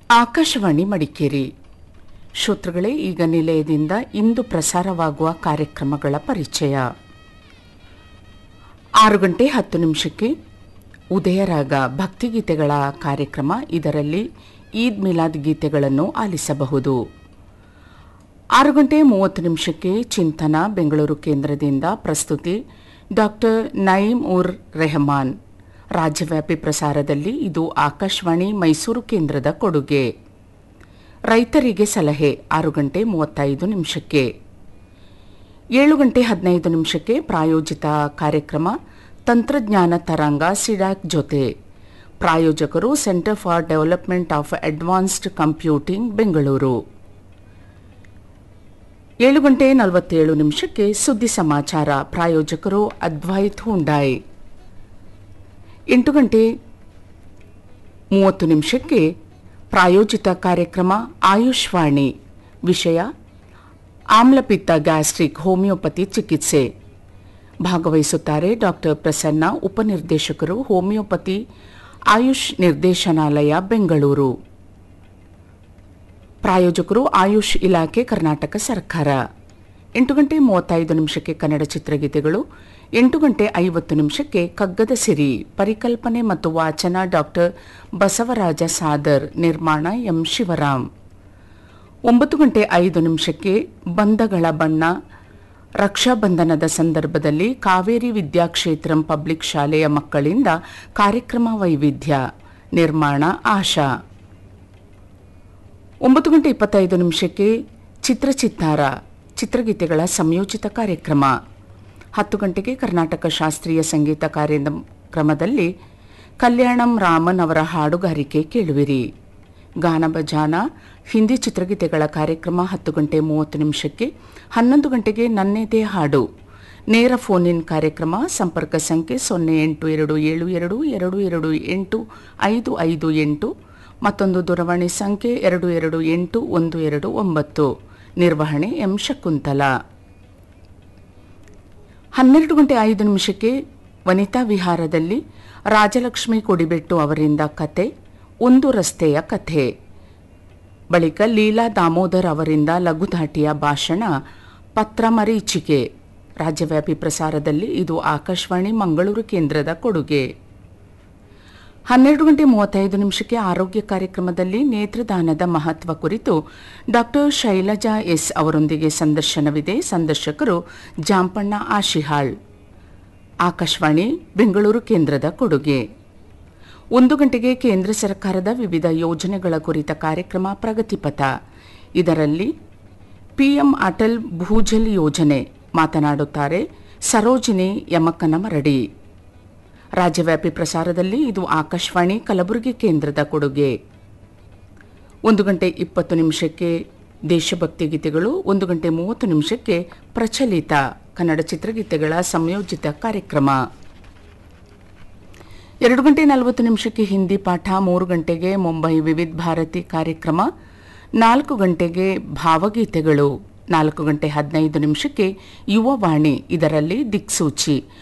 ಆಕಾಶವಾಣಿ ಮಡಿಕೇರಿ ಶ್ರೋತೃಗಳೇ ಈಗ ನಿಲಯದಿಂದ ಇಂದು ಪ್ರಸಾರವಾಗುವ ಕಾರ್ಯಕ್ರಮಗಳ ಪರಿಚಯ ಆರು ಗಂಟೆ ಹತ್ತು ನಿಮಿಷಕ್ಕೆ ಉದಯರಾಗ ಭಕ್ತಿಗೀತೆಗಳ ಕಾರ್ಯಕ್ರಮ ಇದರಲ್ಲಿ ಈದ್ ಮಿಲಾದ್ ಗೀತೆಗಳನ್ನು ಆಲಿಸಬಹುದು ಆರು ಗಂಟೆ ಮೂವತ್ತು ನಿಮಿಷಕ್ಕೆ ಚಿಂತನ ಬೆಂಗಳೂರು ಕೇಂದ್ರದಿಂದ ಪ್ರಸ್ತುತಿ ಡಾಕ್ಟರ್ ನಯೀಂ ಉರ್ ರೆಹಮಾನ್ ರಾಜ್ಯವ್ಯಾಪಿ ಪ್ರಸಾರದಲ್ಲಿ ಇದು ಆಕಾಶವಾಣಿ ಮೈಸೂರು ಕೇಂದ್ರದ ಕೊಡುಗೆ ರೈತರಿಗೆ ಸಲಹೆ ಆರು ಗಂಟೆ ಮೂವತ್ತೈದು ನಿಮಿಷಕ್ಕೆ ಏಳು ಗಂಟೆ ಹದಿನೈದು ನಿಮಿಷಕ್ಕೆ ಪ್ರಾಯೋಜಿತ ಕಾರ್ಯಕ್ರಮ ತಂತ್ರಜ್ಞಾನ ತರಂಗ ಸಿಡಾಕ್ ಜೊತೆ ಪ್ರಾಯೋಜಕರು centre for development of advanced computing Bengaluru ಏಳು ಗಂಟೆ ನಲವತ್ತೇಳು ನಿಮಿಷಕ್ಕೆ ಸುದ್ದಿ ಸಮಾಚಾರ ಪ್ರಾಯೋಜಕರು ಅದ್ವೈತ್ ಹುಂಡಾಯ್ ಎಂಟು ಗಂಟೆ ಮೂವತ್ತು ನಿಮಿಷಕ್ಕೆ ಪ್ರಾಯೋಜಿತ ಕಾರ್ಯಕ್ರಮ ಆಯುಷ್ವಾಣಿ ವಿಷಯ ಆಮ್ಲಪಿತ್ತ ಗ್ಯಾಸ್ಟ್ರಿಕ್ ಹೋಮಿಯೋಪತಿ ಚಿಕಿತ್ಸೆ ಭಾಗವಹಿಸುತ್ತಾರೆ ಡಾಕ್ಟರ್ ಪ್ರಸನ್ನ ಉಪನಿರ್ದೇಶಕರು ಹೋಮಿಯೋಪತಿ ಆಯುಷ್ ನಿರ್ದೇಶನಾಲಯ ಬೆಂಗಳೂರು ಪ್ರಾಯೋಜಕರು ಆಯುಷ್ ಇಲಾಖೆ ಕರ್ನಾಟಕ ಸರ್ಕಾರ ಎಂಟು ಗಂಟೆ ಮೂವತ್ತೈದು ನಿಮಿಷಕ್ಕೆ ಕನ್ನಡ ಚಿತ್ರಗೀತೆಗಳು ಎಂಟು ಗಂಟೆ ಐವತ್ತು ನಿಮಿಷಕ್ಕೆ ಕಗ್ಗದ ಸಿರಿ ಪರಿಕಲ್ಪನೆ ಮತ್ತು ವಾಚನ ಡಾಕ್ಟರ್ ಬಸವರಾಜ ಸಾದರ್ ನಿರ್ಮಾಣ ಎಂ ಶಿವರಾಮ್ ಒಂಬತ್ತು ಗಂಟೆ ಐದು ನಿಮಿಷಕ್ಕೆ ಬಂಧಗಳ ಬಣ್ಣ ರಕ್ಷಾಬಂಧನದ ಸಂದರ್ಭದಲ್ಲಿ ಕಾವೇರಿ ವಿದ್ಯಾಕ್ಷೇತ್ರಂ ಪಬ್ಲಿಕ್ ಶಾಲೆಯ ಮಕ್ಕಳಿಂದ ಕಾರ್ಯಕ್ರಮ ವೈವಿಧ್ಯ ನಿರ್ಮಾಣ ಆಶಾ ಒಂಬತ್ತು ಗಂಟೆ ಇಪ್ಪತ್ತೈದು ನಿಮಿಷಕ್ಕೆ ಚಿತ್ರಚಿತ್ತಾರ ಚಿತ್ರಗೀತೆಗಳ ಸಂಯೋಜಿತ ಕಾರ್ಯಕ್ರಮ ಹತ್ತು ಗಂಟೆಗೆ ಕರ್ನಾಟಕ ಶಾಸ್ತ್ರೀಯ ಸಂಗೀತ ಕಾರ್ಯಕ್ರಮದಲ್ಲಿ ಕಲ್ಯಾಣಂ ರಾಮನ್ ಅವರ ಹಾಡುಗಾರಿಕೆ ಕೇಳುವಿರಿ ಗಾನ ಬಜಾನ ಹಿಂದಿ ಚಿತ್ರಗೀತೆಗಳ ಕಾರ್ಯಕ್ರಮ ಹತ್ತು ಗಂಟೆ ಮೂವತ್ತು ನಿಮಿಷಕ್ಕೆ ಹನ್ನೊಂದು ಗಂಟೆಗೆ ನನ್ನೆದೇ ಹಾಡು ನೇರ ಫೋನ್ ಇನ್ ಕಾರ್ಯಕ್ರಮ ಸಂಪರ್ಕ ಸಂಖ್ಯೆ ಸೊನ್ನೆ ಎಂಟು ಎರಡು ಏಳು ಎರಡು ಎರಡು ಎರಡು ಎಂಟು ಐದು ಐದು ಎಂಟು ಮತ್ತೊಂದು ದೂರವಾಣಿ ಸಂಖ್ಯೆ ಎರಡು ಎರಡು ಎಂಟು ಒಂದು ಎರಡು ಒಂಬತ್ತು ನಿರ್ವಹಣೆ ಎಂ ಶಕುಂತಲಾ ಹನ್ನೆರಡು ಗಂಟೆ ಐದು ನಿಮಿಷಕ್ಕೆ ವನಿತಾ ವಿಹಾರದಲ್ಲಿ ರಾಜಲಕ್ಷ್ಮಿ ಕೊಡಿಬೆಟ್ಟು ಅವರಿಂದ ಕತೆ ಒಂದು ರಸ್ತೆಯ ಕಥೆ ಬಳಿಕ ಲೀಲಾ ದಾಮೋದರ್ ಅವರಿಂದ ಲಘುಧಾಟಿಯ ಭಾಷಣ ಪತ್ರ ಮರೀಚಿಕೆ ರಾಜ್ಯವ್ಯಾಪಿ ಪ್ರಸಾರದಲ್ಲಿ ಇದು ಆಕಾಶವಾಣಿ ಮಂಗಳೂರು ಕೇಂದ್ರದ ಕೊಡುಗೆ ಹನ್ನೆರಡು ಗಂಟೆ ಮೂವತ್ತೈದು ನಿಮಿಷಕ್ಕೆ ಆರೋಗ್ಯ ಕಾರ್ಯಕ್ರಮದಲ್ಲಿ ನೇತ್ರದಾನದ ಮಹತ್ವ ಕುರಿತು ಡಾಕ್ಟರ್ ಶೈಲಜಾ ಎಸ್ ಅವರೊಂದಿಗೆ ಸಂದರ್ಶನವಿದೆ ಸಂದರ್ಶಕರು ಜಾಂಪಣ್ಣ ಆಶಿಹಾಳ್ ಆಕಾಶವಾಣಿ ಬೆಂಗಳೂರು ಕೇಂದ್ರದ ಕೊಡುಗೆ ಒಂದು ಗಂಟೆಗೆ ಕೇಂದ್ರ ಸರ್ಕಾರದ ವಿವಿಧ ಯೋಜನೆಗಳ ಕುರಿತ ಕಾರ್ಯಕ್ರಮ ಪ್ರಗತಿಪಥ ಇದರಲ್ಲಿ ಪಿಎಂ ಅಟಲ್ ಭೂಜಲ್ ಯೋಜನೆ ಮಾತನಾಡುತ್ತಾರೆ ಸರೋಜಿನಿ ಯಮಕನಮರಡಿ ರಾಜ್ಯವ್ಯಾಪಿ ಪ್ರಸಾರದಲ್ಲಿ ಇದು ಆಕಾಶವಾಣಿ ಕಲಬುರಗಿ ಕೇಂದ್ರದ ಕೊಡುಗೆ ಒಂದು ಗಂಟೆ ಇಪ್ಪತ್ತು ನಿಮಿಷಕ್ಕೆ ದೇಶಭಕ್ತಿ ಗೀತೆಗಳು ಒಂದು ಗಂಟೆ ಮೂವತ್ತು ನಿಮಿಷಕ್ಕೆ ಪ್ರಚಲಿತ ಕನ್ನಡ ಚಿತ್ರಗೀತೆಗಳ ಸಂಯೋಜಿತ ಕಾರ್ಯಕ್ರಮ ಎರಡು ಗಂಟೆ ನಲವತ್ತು ನಿಮಿಷಕ್ಕೆ ಹಿಂದಿ ಪಾಠ ಮೂರು ಗಂಟೆಗೆ ಮುಂಬೈ ವಿವಿಧ ಭಾರತಿ ಕಾರ್ಯಕ್ರಮ ನಾಲ್ಕು ಗಂಟೆಗೆ ಭಾವಗೀತೆಗಳು ನಾಲ್ಕು ಗಂಟೆ ಹದಿನೈದು ನಿಮಿಷಕ್ಕೆ ಯುವವಾಣಿ ಇದರಲ್ಲಿ ದಿಕ್ಸೂಚಿ